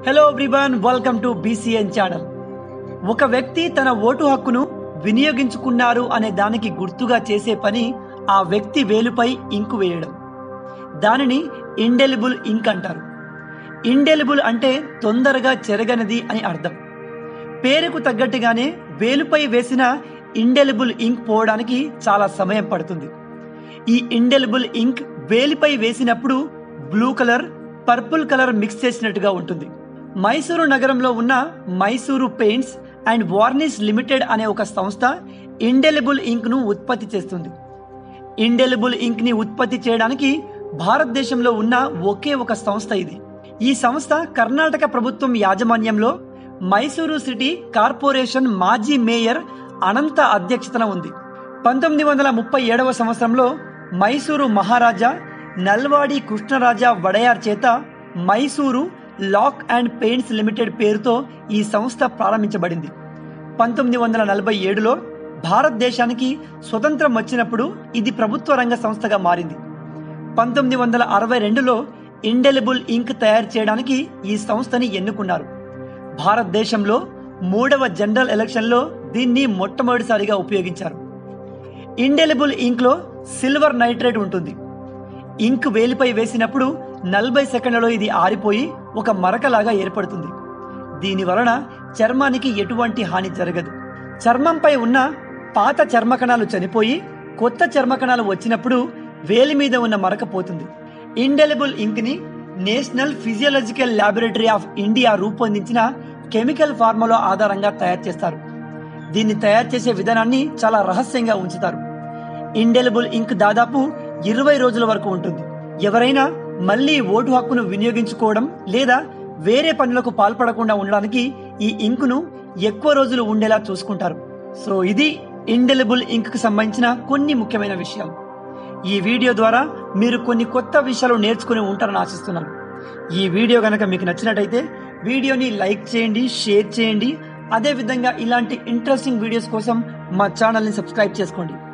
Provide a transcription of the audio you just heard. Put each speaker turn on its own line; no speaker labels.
hello everyone welcome to BCN channel ఒక వ్యక్తి తన ఓటు హక్కును వినియోగించుకున్నారు అనే దానికి గుర్తుగా చేసే పని ఆ వ్యక్తి వేలుపై ఇంకు వేయడం దానిని ఇండెలిబుల్ ఇంక్ అంటారు ఇండెలిబుల్ అంటే తొందరగా చెరగనిది అని అర్థం పేరుకు తగ్గట్టుగానే వేలుపై వేసిన ఇండెలిబుల్ ఇంక్ పోవడానికి చాలా సమయం పడుతుంది ఈ ఇండెలిబుల్ ఇంక్ వేలిపై వేసినప్పుడు blue colour purple colour mix చేసినట్టుగా ఉంటుంది మైసూరు నగరంలో ఉన్న Mysuru paints and varnish limited అనే ఒక సంస్థ ఇండెలిబుల్ ఇంక్ ను ఉత్పత్తి చేస్తుంది ఇండెలిబుల్ ఇంక్ ని ఉత్పత్తి చేయడానికి భారతదేశంలో ఉన్న ఒకే ఒక సంస్థ ఇది ఈ సంస్థ కర్ణాటక ప్రభుత్వం యాజమాన్యంలో మైసూరు సిటీ కార్పొరేషన్ మాజీ మేయర్ అనంత అధ్యక్షతన ఉంది పంతొమ్మిది వందల ముప్పై ఏడవ సంవత్సరంలో మైసూరు మహారాజా నల్వాడి కృష్ణరాజా వడయార్ చేత Mysuru lac and paints limited పేరుతో ఈ సంస్థ ప్రారంభించబడింది పంతొమ్మిది వందల నలభై ఏడులో భారతదేశానికి స్వతంత్రం వచ్చినప్పుడు ఇది ప్రభుత్వ రంగ సంస్థగా మారింది పంతొమ్మిది వందల అరవై రెండులో ఇండెలిబుల్ ఇంక్ తయారు చేయడానికి ఈ సంస్థని ఎన్నుకున్నారు భారతదేశంలో మూడవ జనరల్ ఎలక్షన్లో దీన్ని మొట్టమొదటిసారిగా ఉపయోగించారు ఇండెలిబుల్ ఇంక్లో సిల్వర్ నైట్రేట్ ఉంటుంది ఇంక్ వేలిపై వేసినప్పుడు నలభై సెకండ్లలో ఇది ఆరిపోయి ఒక మరకలాగా ఏర్పడుతుంది దీని వలన చర్మానికి ఎటువంటి హాని జరగదు చర్మంపై ఉన్న పాత చర్మకణాలు చనిపోయి కొత్త చర్మకణాలు వచ్చినప్పుడు వేలి మీద ఉన్న మరక పోతుంది ఇండెలిబుల్ ఇంక్ ని national physiological laboratory of India రూపొందించిన కెమికల్ ఫార్ములా ఆధారంగా తయారు చేస్తారు దీన్ని తయారు చేసే విధానాన్ని చాలా రహస్యంగా ఉంచుతారు ఇండెలిబుల్ ఇంక్ దాదాపు ఇరవై రోజుల వరకు ఉంటుంది ఎవరైనా మళ్ళీ ఓటు హక్కును వినియోగించుకోవడం లేదా వేరే పనులకు పాల్పడకుండా ఉండడానికి ఈ ఇంకును ఎక్కువ రోజులు ఉండేలా చూసుకుంటారు సో ఇది ఇండెలిబుల్ ఇంక్ కు సంబంధించిన కొన్ని ముఖ్యమైన విషయాలు ఈ వీడియో ద్వారా మీరు కొన్ని కొత్త విషయాలు నేర్చుకుని ఉంటారని ఆశిస్తున్నాను ఈ వీడియో కనుక మీకు నచ్చినట్టయితే వీడియోని లైక్ చేయండి షేర్ చేయండి అదే విధంగా ఇలాంటి ఇంట్రెస్టింగ్ వీడియోస్ కోసం మా ఛానల్ని సబ్స్క్రైబ్ చేసుకోండి